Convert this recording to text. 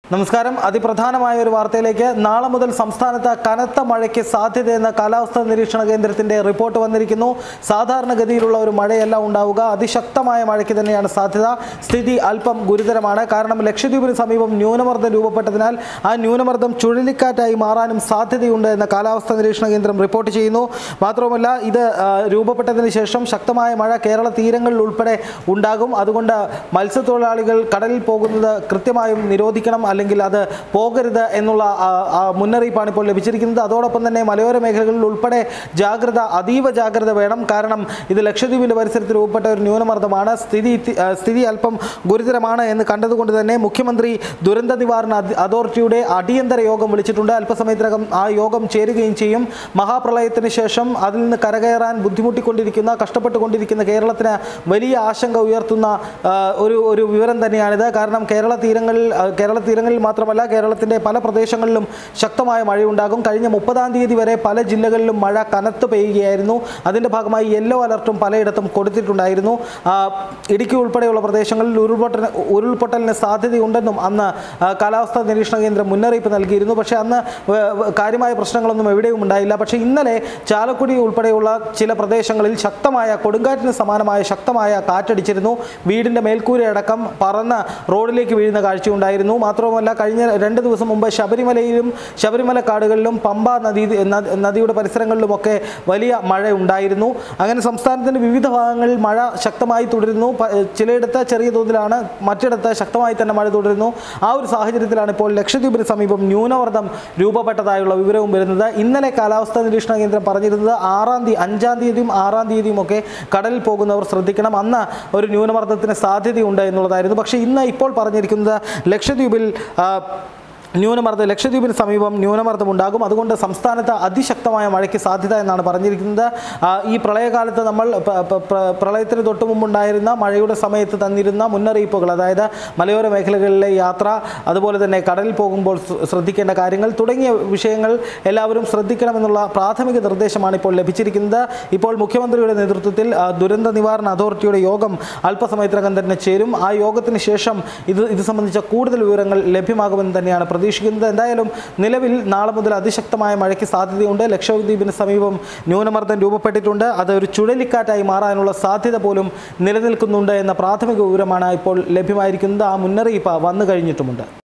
നമസ്കാരം അതിപ്രധാനമായ ഒരു വാർത്തയിലേക്ക് നാളെ മുതൽ സംസ്ഥാനത്ത് കനത്ത മഴയ്ക്ക് സാധ്യതയെന്ന കാലാവസ്ഥാ നിരീക്ഷണ കേന്ദ്രത്തിന്റെ റിപ്പോർട്ട് വന്നിരിക്കുന്നു സാധാരണഗതിയിലുള്ള ഒരു മഴയല്ല ഉണ്ടാവുക അതിശക്തമായ മഴയ്ക്ക് തന്നെയാണ് സാധ്യത സ്ഥിതി അല്പം ഗുരുതരമാണ് കാരണം ലക്ഷദ്വീപിന് സമീപം ന്യൂനമർദ്ദം രൂപപ്പെട്ടതിനാൽ ആ ന്യൂനമർദ്ദം ചുഴലിക്കാറ്റായി മാറാനും സാധ്യതയുണ്ട് എന്ന് കാലാവസ്ഥാ നിരീക്ഷണ കേന്ദ്രം റിപ്പോർട്ട് ചെയ്യുന്നു മാത്രവുമല്ല ഇത് ആ, രൂപപ്പെട്ടതിന് ശേഷം ശക്തമായ മഴ കേരള തീരങ്ങളിൽ ഉൾപ്പെടെ ഉണ്ടാകും അതുകൊണ്ട് മത്സ്യത്തൊഴിലാളികൾ കടലിൽ പോകുന്നത് കൃത്യമായും നിരോധിക്കണം അല്ലെങ്കിൽ അത് പോകരുത് എന്നുള്ള ആ, ആ, മുന്നറിയിപ്പാണ് ഇപ്പോൾ ലഭിച്ചിരിക്കുന്നത് അതോടൊപ്പം തന്നെ മലയോര മേഖലകളിൽ ഉൾപ്പെടെ ജാഗ്രത അതീവ ജാഗ്രത വേണം കാരണം ഇത് ലക്ഷദ്വീപിൻ്റെ പരിസരത്ത് രൂപപ്പെട്ട ഒരു ന്യൂനമർദ്ദമാണ് സ്ഥിതി ഇത്തി- ആ, സ്ഥിതി അല്പം ഗുരുതരമാണ് എന്ന് കണ്ടതുകൊണ്ട് തന്നെ മുഖ്യമന്ത്രി ദുരന്ത നിവാരണ അധി- അതോറിറ്റിയുടെ അടിയന്തര യോഗം വിളിച്ചിട്ടുണ്ട് അല്പസമയത്തിനകം ആ യോഗം ചേരുകയും ചെയ്യും മഹാപ്രളയത്തിന് ശേഷം അതിൽ നിന്ന് കരകയറാൻ ബുദ്ധിമുട്ടിക്കൊണ്ടിരിക്കുന്ന കഷ്ടപ്പെട്ടുകൊണ്ടിരിക്കുന്ന കേരളത്തിന് വലിയ ആശങ്ക ഉയർത്തുന്ന ആ, ഒരു ഒരു വിവരം തന്നെയാണിത് കാരണം കേരള തീരങ്ങളിൽ ആ, കേരള തീരങ്ങളിൽ മാത്രമല്ല കേരളത്തിൻ്റെ പല പ്രദേശങ്ങളിലും ശക്തമായ മഴയുണ്ടാകും കഴിഞ്ഞ മുപ്പതാം തീയതി വരെ പല ജില്ലകളിലും മഴ കനത്ത് പെയ്യുകയായിരുന്നു അതിൻ്റെ ഭാഗമായി യെല്ലോ അലർട്ടും പലയിടത്തും കൊടുത്തിട്ടുണ്ടായിരുന്നു ആ, ഇടുക്കി ഉൾപ്പെടെയുള്ള പ്രദേശങ്ങളിൽ ഉരുൾപൊട്ടൽ ഉരുൾപൊട്ടലിന് സാധ്യതയുണ്ടെന്നും അന്ന് ആ, കാലാവസ്ഥാ നിരീക്ഷണ കേന്ദ്രം മുന്നറിയിപ്പ് നൽകിയിരുന്നു പക്ഷേ അന്ന് വ- വ- കാര്യമായ പ്രശ്നങ്ങളൊന്നും എവിടെയും ഉണ്ടായില്ല പക്ഷേ ഇന്നലെ ചാലക്കുടി ഉൾപ്പെടെയുള്ള ചില പ്രദേശങ്ങളിൽ ശക്തമായ കൊടുങ്കാറ്റിന് സമാനമായ ശക്തമായ കാറ്റടിച്ചിരുന്നു വീടിൻ്റെ മേൽക്കൂരയടക്കം പറന്ന് റോഡിലേക്ക് വീഴുന്ന കാഴ്ചയുണ്ടായിരുന്നു മാത്രവുമല്ല കഴിഞ്ഞ രണ്ട് ദിവസം മുമ്പ് ശബരിമലയിലും ശബരിമല കാടുകളിലും പമ്പ നദി നദ- നദിയുടെ പരിസരങ്ങളിലുമൊക്കെ വലിയ മഴ ഉണ്ടായിരുന്നു അങ്ങനെ സംസ്ഥാനത്തിൻ്റെ വിവിധ ഭാഗങ്ങളിൽ മഴ ശക്തമായി തുടരുന്നു പ- ചിലയിടത്ത് ചെറിയ തോതിലാണ് മറ്റിടത്ത് ശക്തമായി തന്നെ മഴ തുടരുന്നു ആ ഒരു സാഹചര്യത്തിലാണ് ഇപ്പോൾ ലക്ഷദ്വീപിന് സമീപം ന്യൂനമർദ്ദം രൂപപ്പെട്ടതായുള്ള വിവരവും വരുന്നത് ഇന്നലെ കാലാവസ്ഥാ നിരീക്ഷണ കേന്ദ്രം പറഞ്ഞിരുന്നത് ആറാം തീയതി അഞ്ചാം തീയതിയും ആറാം തീയതിയും ഒക്കെ കടലിൽ പോകുന്നവർ ശ്രദ്ധിക്കണം അന്ന് ഒരു ന്യൂനമർദ്ദത്തിന് സാധ്യതയുണ്ട് എന്നുള്ളതായിരുന്നു പക്ഷേ ഇന്ന് ഇപ്പോൾ പറഞ്ഞിരിക്കുന്നത് ലക്ഷദ്വീപിൽ ആ, ന്യൂനമർദ്ദം ലക്ഷദ്വീപിന് സമീപം ന്യൂനമർദ്ദം ഉണ്ടാകും അതുകൊണ്ട് സംസ്ഥാനത്ത് അതിശക്തമായ മഴയ്ക്ക് സാധ്യത എന്നാണ് പറഞ്ഞിരിക്കുന്നത് ആ, ഈ പ്രളയകാലത്ത് നമ്മൾ പ- പ- പ്ര- പ്രളയത്തിന് തൊട്ട് മുമ്പുണ്ടായിരുന്ന മഴയുടെ സമയത്ത് തന്നിരുന്ന മുന്നറിയിപ്പുകൾ അതായത് മലയോര മേഖലകളിലെ യാത്ര അതുപോലെ തന്നെ കടലിൽ പോകുമ്പോൾ ശ്ര- ശ്രദ്ധിക്കേണ്ട കാര്യങ്ങൾ തുടങ്ങിയ വിഷയങ്ങൾ എല്ലാവരും ശ്രദ്ധിക്കണമെന്നുള്ള പ്രാഥമിക നിർദ്ദേശമാണ് ഇപ്പോൾ ലഭിച്ചിരിക്കുന്നത് ഇപ്പോൾ മുഖ്യമന്ത്രിയുടെ നേതൃത്വത്തിൽ ആ, ദുരന്ത നിവാരണ അതോറിറ്റിയുടെ യോഗം അല്പസമയത്തിനകം തന്നെ ചേരും ആ യോഗത്തിന് ശേഷം ഇത് ഇത് സംബന്ധിച്ച കൂടുതൽ വിവരങ്ങൾ ലഭ്യമാകുമെന്ന് തന്നെയാണ് പ്രതീക്ഷിക്കുന്നത് എന്തായാലും നിലവിൽ നാളെ മുതൽ അതിശക്തമായ മഴയ്ക്ക് സാധ്യതയുണ്ട് ലക്ഷദ്വീപിന് സമീപം ന്യൂനമർദ്ദം രൂപപ്പെട്ടിട്ടുണ്ട് അത് ഒരു ചുഴലിക്കാറ്റായി മാറാനുള്ള സാധ്യത പോലും നിലനിൽക്കുന്നുണ്ട് എന്ന പ്രാഥമിക വിവരമാണ് ഇപ്പോൾ ലഭ്യമായിരിക്കുന്നത് ആ മുന്നറിയിപ്പ് വന്നു കഴിഞ്ഞിട്ടുമുണ്ട്